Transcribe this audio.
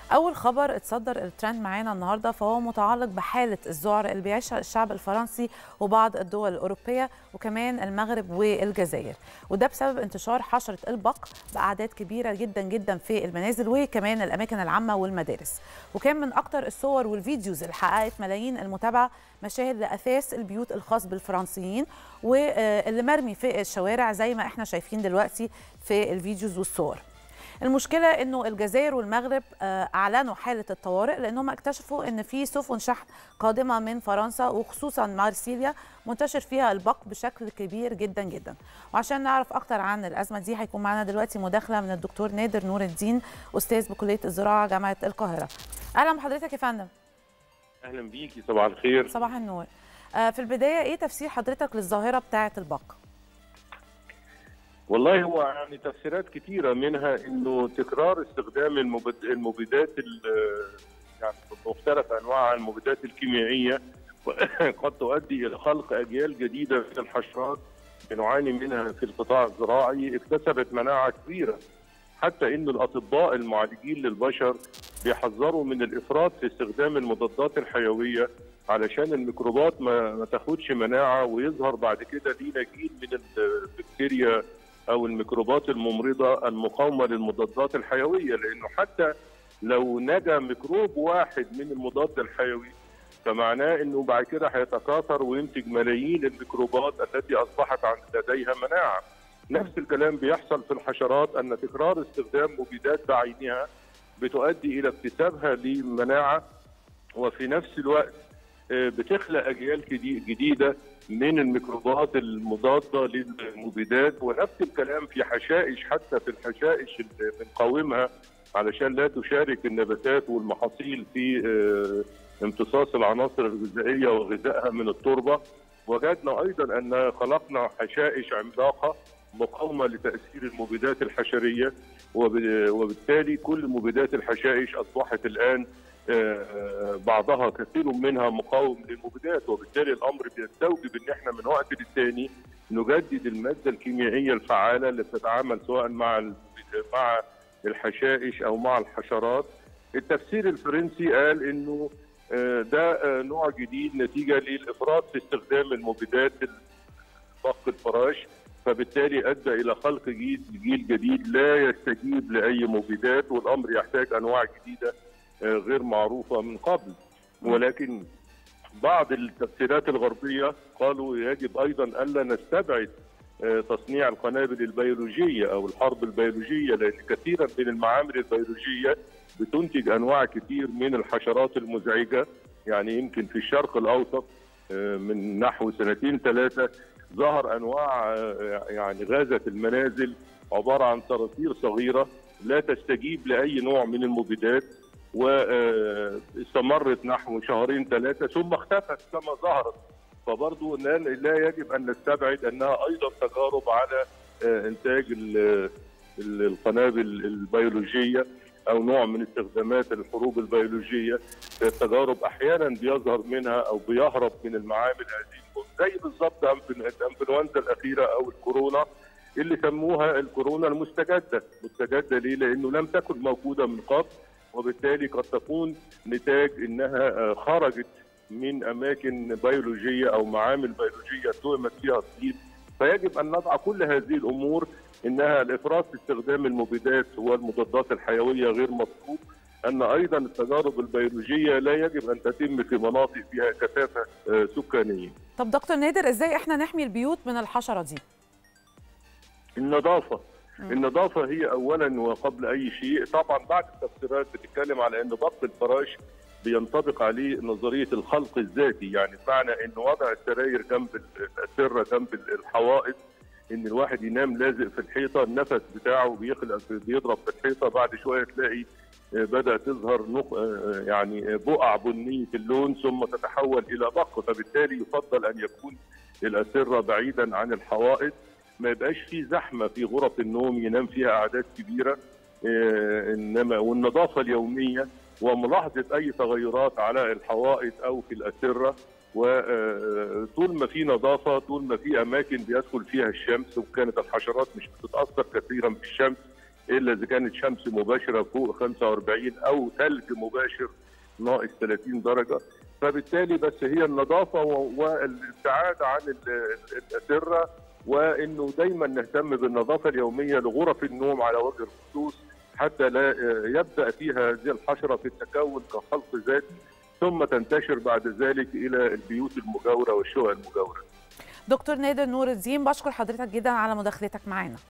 أول خبر اتصدر الترند معانا النهاردة فهو متعلق بحالة الذعر اللي بيعيشها الشعب الفرنسي وبعض الدول الأوروبية وكمان المغرب والجزائر وده بسبب انتشار حشرة البق بأعداد كبيرة جدا جدا في المنازل وكمان الأماكن العامة والمدارس وكان من أكتر الصور والفيديوز اللي حققت ملايين المتابعة مشاهد لأثاث البيوت الخاص بالفرنسيين واللي مرمي في الشوارع زي ما احنا شايفين دلوقتي في الفيديوز والصور المشكله انه الجزائر والمغرب اعلنوا حاله الطوارئ لانهم اكتشفوا ان في سفن شحن قادمه من فرنسا وخصوصا مارسيليا منتشر فيها البق بشكل كبير جدا جدا وعشان نعرف اكتر عن الازمه دي هيكون معنا دلوقتي مداخله من الدكتور نادر نور الدين استاذ بكليه الزراعه جامعه القاهره اهلا بحضرتك يا فندم اهلا بيكي صباح الخير صباح النور في البدايه ايه تفسير حضرتك للظاهره بتاعه البق والله هو يعني تفسيرات كثيرة منها انه تكرار استخدام المبيدات يعني بمختلف انواع المبيدات الكيميائية قد تؤدي الى خلق اجيال جديدة من الحشرات بنعاني منها في القطاع الزراعي اكتسبت مناعة كبيرة حتى ان الاطباء المعالجين للبشر بيحذروا من الافراط في استخدام المضادات الحيويه علشان الميكروبات ما, ما تاخدش مناعه ويظهر بعد كده لينا جيل من البكتيريا او الميكروبات الممرضه المقاومه للمضادات الحيويه لانه حتى لو نجا ميكروب واحد من المضاد الحيوي فمعناه انه بعد كده هيتكاثر وينتج ملايين الميكروبات التي اصبحت لديها مناعه. نفس الكلام بيحصل في الحشرات ان تكرار استخدام مبيدات بعينها بتؤدي الى اكتسابها لمناعه وفي نفس الوقت بتخلق اجيال جديده من الميكروبات المضاده للمبيدات ونفس الكلام في حشائش حتى في الحشائش اللي بنقاومها علشان لا تشارك النباتات والمحاصيل في امتصاص العناصر الغذائيه وغذائها من التربه وجدنا ايضا ان خلقنا حشائش عملاقه مقاومه لتاثير المبيدات الحشريه وبالتالي كل مبيدات الحشائش اصبحت الان بعضها كثير منها مقاوم للمبيدات وبالتالي الامر بيستوجب ان احنا من وقت للتاني نجدد الماده الكيميائيه الفعاله اللي بتتعامل سواء مع مع الحشائش او مع الحشرات. التفسير الفرنسي قال انه ده نوع جديد نتيجه للافراط في استخدام المبيدات بق الفراش فبالتالي ادى الى خلق جيل جيل جديد لا يستجيب لاي مبيدات والامر يحتاج انواع جديده غير معروفه من قبل ولكن بعض التفسيرات الغربيه قالوا يجب ايضا الا نستبعد تصنيع القنابل البيولوجيه او الحرب البيولوجيه لان كثيرا من المعامل البيولوجيه بتنتج انواع كثير من الحشرات المزعجه يعني يمكن في الشرق الاوسط من نحو سنتين ثلاثه ظهر انواع يعني غازه المنازل عباره عن صراصير صغيره لا تستجيب لاي نوع من المبيدات واستمرت نحو شهرين ثلاثه ثم اختفت كما ظهرت فبرضه لا يجب ان نستبعد انها ايضا تجارب على انتاج القنابل البيولوجيه او نوع من استخدامات الحروب البيولوجيه التجارب احيانا بيظهر منها او بيهرب من المعامل هذه زي بالظبط الانفلونزا الاخيره او الكورونا اللي سموها الكورونا المستجده، مستجده ليه؟ لانه لم تكن موجوده من قبل وبالتالي قد تكون نتاج انها خرجت من اماكن بيولوجيه او معامل بيولوجيه تهمت فيها الطيب فيجب ان نضع كل هذه الامور انها الافراط في استخدام المبيدات والمضادات الحيويه غير مطلوب ان ايضا التجارب البيولوجيه لا يجب ان تتم في مناطق فيها كثافه سكانيه. طب دكتور نادر ازاي احنا نحمي البيوت من الحشره دي؟ النظافه النظافة هي أولا وقبل أي شيء طبعا بعد التفسيرات بتتكلم على أن بط الفراش بينطبق عليه نظرية الخلق الذاتي يعني بمعنى أن وضع السراير جنب الأسرة جنب الحوائط ان الواحد ينام لازق في الحيطه النفس بتاعه بيخلق بيضرب في الحيطه بعد شويه تلاقي بدا تظهر نق... يعني بقع بنيه اللون ثم تتحول الى بق فبالتالي يفضل ان يكون الاسره بعيدا عن الحوائط ما يبقاش في زحمه في غرف النوم ينام فيها اعداد كبيره انما والنظافه اليوميه وملاحظه اي تغيرات على الحوائط او في الاسره وطول ما في نظافه طول ما في اماكن بيدخل فيها الشمس وكانت الحشرات مش بتتاثر كثيرا بالشمس الا اذا كانت شمس مباشره فوق 45 او ثلج مباشر ناقص 30 درجه فبالتالي بس هي النظافه والابتعاد عن الاسره وانه دايما نهتم بالنظافه اليوميه لغرف النوم على وجه الخصوص حتى لا يبدا فيها هذه الحشره في التكون كخلق ذاتي ثم تنتشر بعد ذلك الى البيوت المجاوره والشقق المجاوره. دكتور نادر نور الدين بشكر حضرتك جدا على مداخلتك معانا.